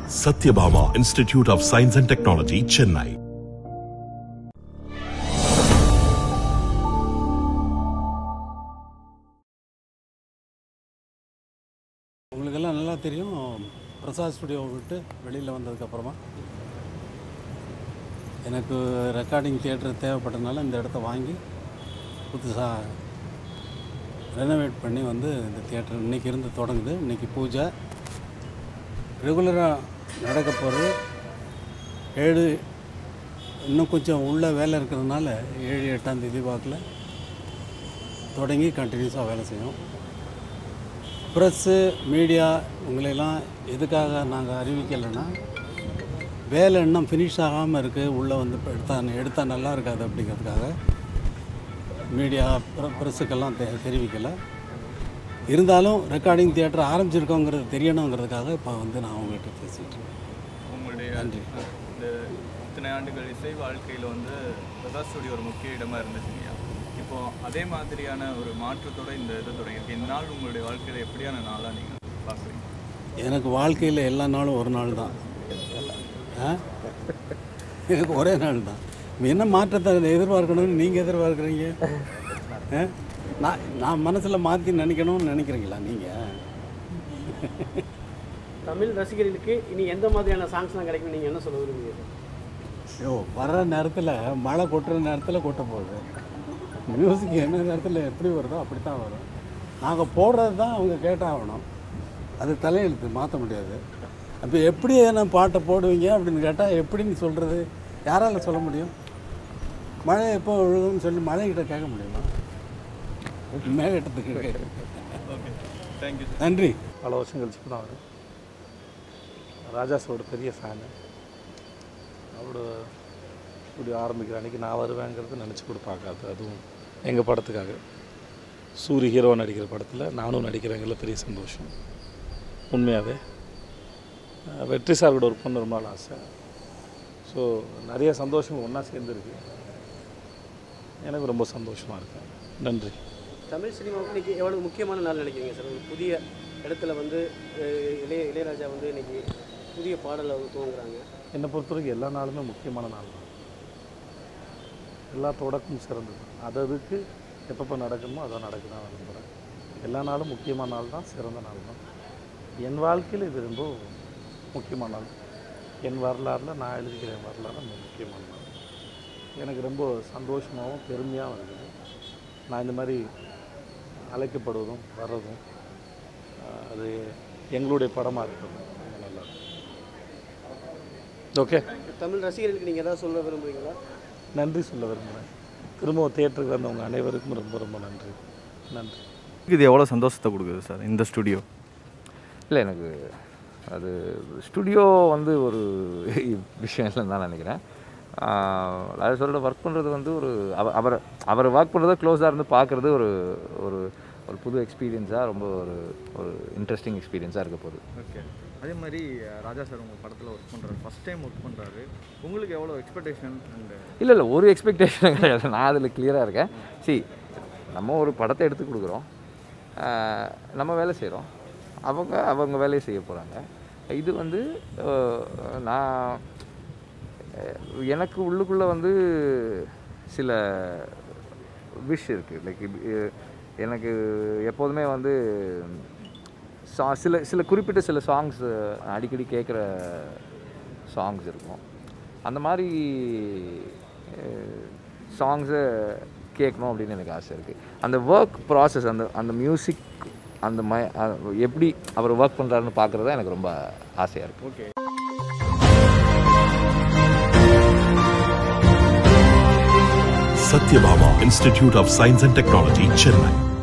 Satyabama Institute of Science and Technology, Chennai. உங்களுக்கெல்லாம் நல்லா தெரியும் பிரசாத் ஸ்டுடியோவை விட்டு வெளியில் வந்ததுக்கப்புறமா எனக்கு ரெக்கார்டிங் தியேட்டர் தேவைப்பட்டனால இந்த இடத்த வாங்கி புதுசாக ரெனோவேட் பண்ணி வந்து இந்த தியேட்டர் இன்றைக்கி இருந்து தொடங்குது இன்றைக்கி பூஜை ரெகுலராக நடக்க போகிறது ஏழு இன்னும் கொஞ்சம் உள்ள வேலை இருக்கிறதுனால ஏழு எட்டாம் தேதி வாக்கில் தொடங்கி கண்டினியூஸாக வேலை செய்யும் ப்ரெஸ்ஸு மீடியா உங்களையெல்லாம் எதுக்காக நாங்கள் அறிவிக்கலைன்னா வேலை இன்னும் ஃபினிஷ் ஆகாமல் இருக்குது உள்ளே வந்து இப்போ எடுத்தா எடுத்தால் நல்லா இருக்காது அப்படிங்கிறதுக்காக மீடியா ப்ரெஸ்ஸுக்கெல்லாம் தெ தெரிவிக்கலை இருந்தாலும் ரெக்கார்டிங் தியேட்டர் ஆரம்பிச்சிருக்கோங்கிறது தெரியணுங்கிறதுக்காக இப்போ வந்து நான் உங்கள்கிட்ட பேசிகிட்டு இருக்கேன் உங்களுடைய நன்றி. இந்த இத்தனை ஆண்டுகள் இசை வாழ்க்கையில் வந்து பிரகாஷ் ஸ்டுடியோ ஒரு முக்கிய இடமா இருந்துச்சுங்கய்யா இப்போ அதே மாதிரியான ஒரு மாற்றத்தோட இந்த இது தொடங்கியிருக்கு இந்த நாள் உங்களுடைய வாழ்க்கையில் எப்படியான நாளாக நீங்கள் பார்க்குறீங்க எனக்கு வாழ்க்கையில் எல்லா நாளும் ஒரு நாள் தான் ஆ? எனக்கு ஒரே நாள் தான் இப்ப என்ன மாற்றத்தை எதிர்பார்க்கணும்னு நீங்கள் எதிர்பார்க்குறீங்க ஆ? நான் நான் மனசில் மாற்றி நினைக்கணும்னு நினைக்கிறீங்களா நீங்கள் தமிழ் ரசிகர்களுக்கு இனி எந்த மாதிரியான சாங்ஸ்லாம் கிடைக்கும் நீங்கள் என்ன சொல்ல விரும்புகிறீங்க ஐயோ வர்ற நேரத்தில் மழை கொட்டுற நேரத்தில் கொட்ட போகுது மியூசிக் என்ன நேரத்தில் எப்படி வருதோ அப்படி தான் வரும் நாங்கள் போடுறது தான் அவங்க கேட்டாகணும் அது தலையெழுத்து மாற்ற முடியாது அப்போ எப்படி என்ன பாட்டை போடுவீங்க அப்படின்னு கேட்டால் எப்படின்னு சொல்கிறது யாரால் சொல்ல முடியும் மழை எப்போ விழுகும்னு சொல்லி மழைக்கிட்ட கேட்க முடியுமா மேகட்டத்துக்கு ஓகே தேங்க்யூ நன்றி பல வருஷம் கழிச்சு தான் அவர் ராஜா சாரோட பெரிய ஃபேனு அவரோட இப்படி ஆரம்பிக்கிற அன்றைக்கி நான் வருவேங்கிறது நினச்சி கூட பார்க்காது அதுவும் எங்கள் படத்துக்காக சூரி ஹீரோ நடிக்கிற படத்தில் நானும் நடிக்கிறேங்கிற பெரிய சந்தோஷம் உண்மையாகவே அஹ் வெற்றி சார் கூட ஒர்க் பண்ண ரொம்ப நாள் ஆசை ஸோ நிறைய சந்தோஷம் ஒன்றா சேர்ந்துருக்கு எனக்கு ரொம்ப சந்தோஷமாக இருக்கேன் நன்றி தமிழ் சினிமாவுக்கு இன்றைக்கி எவ்வளோ முக்கியமான நாள் நினைக்கிறீங்க சார் ஒரு புதிய இடத்துல வந்து அஹ், இளைய இளையராஜா வந்து இன்னைக்கு புதிய பாடலை வந்து துவங்குறாங்க என்னை பொறுத்தவரைக்கும் எல்லா நாளுமே முக்கியமான நாள் தான் எல்லா தொடக்கமும் சிறந்தது அது அதுக்கு எப்பப்போ நடக்கணுமோ அதான் நடக்க தான் விரும்புகிறேன் எல்லா நாளும் முக்கியமான நாள் தான் சிறந்த நாள் தான் என் வாழ்க்கையில் இது ரொம்ப முக்கியமான நாள் என் வரலாறில் நான் எழுதிக்கிற என் வரலாறு ரொம்ப முக்கியமான நாள் எனக்கு ரொம்ப சந்தோஷமாகவும் பெருமையாகவும் இருக்குது நான் இந்த மாதிரி அழைக்கப்படுவதும் வர்றதும் ஆஹ், அது எங்களுடைய படமாக இருக்கிறது ரொம்ப நல்லா இருக்கு. ஓகே தமிழ் ரசிகர்களுக்கு நீங்கள் ஏதாவது சொல்ல விரும்புகிறீங்களா நன்றி சொல்ல விரும்புகிறேன் திரும்ப தியேட்டருக்கு வந்தவங்க அனைவருக்கும் ரொம்ப ரொம்ப நன்றி நன்றி இது எவ்வளோ சந்தோஷத்தை கொடுக்குது சார் இந்த ஸ்டுடியோ இல்லை எனக்கு அது ஸ்டுடியோ வந்து ஒரு விஷயம் இல்லைன்னு தான் நினைக்கிறேன் அது சொல்கிற ஒர்க் பண்ணுறது வந்து ஒரு அவ அவர் அவர் ஒர்க் பண்ணுறத க்ளோஸாக இருந்து பார்க்குறது ஒரு ஒரு ஒரு புது எக்ஸ்பீரியன்ஸாக ரொம்ப ஒரு ஒரு இன்ட்ரெஸ்டிங் எக்ஸ்பீரியன்ஸாக இருக்க போகுது ஓகே அதே மாதிரி அஹ், ராஜா சார் உங்கள் படத்தில் ஒர்க் பண்ணுறாரு ஃபஸ்ட் டைம் ஒர்க் பண்ணுறாரு உங்களுக்கு எவ்வளோ எக்ஸ்பெக்டேஷன் அண்ட் இல்லை இல்லை ஒரு எக்ஸ்பெக்டேஷன் கிடையாது நான் அதில் கிளியராக இருக்கேன் சி நம்ம ஒரு படத்தை எடுத்து கொடுக்குறோம் ஆஹ் நம்ம வேலை செய்கிறோம் அவங்க அவங்க வேலையை செய்ய போகிறாங்க இது வந்து ஆஹ் நான் அஹ் எனக்கு உள்ளுக்குள்ளே வந்து சில விஷ் இருக்குது லைக் எனக்கு எப்போதுமே வந்து சா சில சில குறிப்பிட்ட சில சாங்ஸ் அடிக்கடி கேட்குற சாங்ஸ் இருக்கும் அந்த மாதிரி சாங்ஸை கேட்கணும் அப்படின்னு எனக்கு ஆசை இருக்குது அந்த ஒர்க் ப்ராசஸ் அந்த அந்த மியூசிக் அந்த ம அ- எப்படி அவர் ஒர்க் பண்ணுறாருன்னு பார்க்குறது தான் எனக்கு ரொம்ப ஆசையாக இருக்குது okay Satyabama Institute of Science and Technology, Chennai.